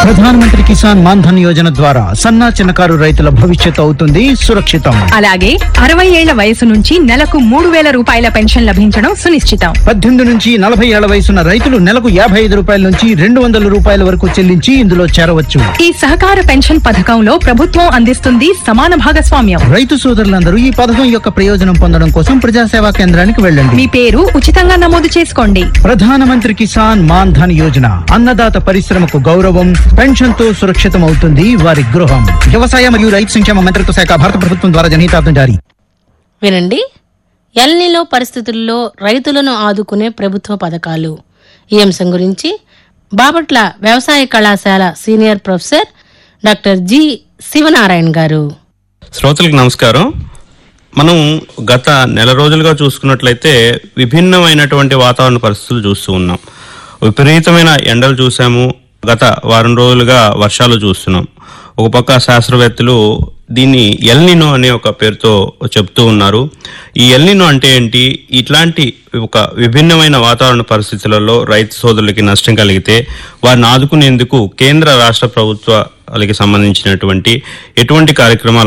ప్రధానమంత్రి కిసాన్ మాన్ ధన్ యోజన ద్వారా సన్నా చిన్నకారు రైతుల భవిష్యత్తు అవుతుంది సురక్షితం అలాగే అరవై ఏళ్ల వయసు నుంచి నెలకు మూడు వేల రూపాయల పెన్షన్ లభించడం సునిశ్చితం పద్దెనిమిది నుంచి నలభై ఏళ్ల వయసున్న రైతులు నెలకు యాభై ఐదు రూపాయల నుంచి రెండు వందల రూపాయల వరకు చెల్లించి ఇందులో చేరవచ్చు ఈ సహకార పెన్షన్ పథకంలో ప్రభుత్వం అందిస్తుంది సమాన భాగస్వామ్యం రైతు సోదరులందరూ ఈ పథకం యొక్క ప్రయోజనం పొందడం కోసం ప్రజాసేవా కేంద్రానికి వెళ్ళండి మీ పేరు ఉచితంగా నమోదు చేసుకోండి ప్రధానమంత్రి కిసాన్ మాన్ ధన్ యోజన అన్నదాత పరిశ్రమకు గౌరవం పెన్షన్ తో సురక్షితం అవుతుంది వారి గృహం వ్యవసాయ మరియు రైతు సంక్షేమ మంత్రిత్వ శాఖ భారత ప్రభుత్వం ద్వారా జనహితార్థం జారీ వినండి ఎల్నిలో పరిస్థితుల్లో రైతులను ఆదుకునే ప్రభుత్వ పథకాలు ఈ అంశం గురించి బాపట్ల వ్యవసాయ కళాశాల senior professor doctor G Sivanarayana గారు శ్రోతలకు నమస్కారం మనం గత నెల రోజులుగా చూసుకున్నట్లయితే విభిన్నమైనటువంటి వాతావరణ పరిస్థితులు చూస్తూ ఉన్నాం విపరీతమైన ఎండలు చూసాము గత వారం రోజులుగా వర్షాలు చూస్తున్నాం ఒక పక్క శాస్త్రవేత్తలు దీన్ని ఎల్నినో అనే ఒక పేరుతో చెప్తూ ఉన్నారు ఈ ఎల్నినో అంటే ఏంటి ఇట్లాంటి ఒక విభిన్నమైన వాతావరణ పరిస్థితులలో రైతు సోదరులకి నష్టం కలిగితే వారిని ఆదుకునేందుకు కేంద్ర రాష్ట్ర ప్రభుత్వాలకి సంబంధించినటువంటి ఎటువంటి కార్యక్రమాలు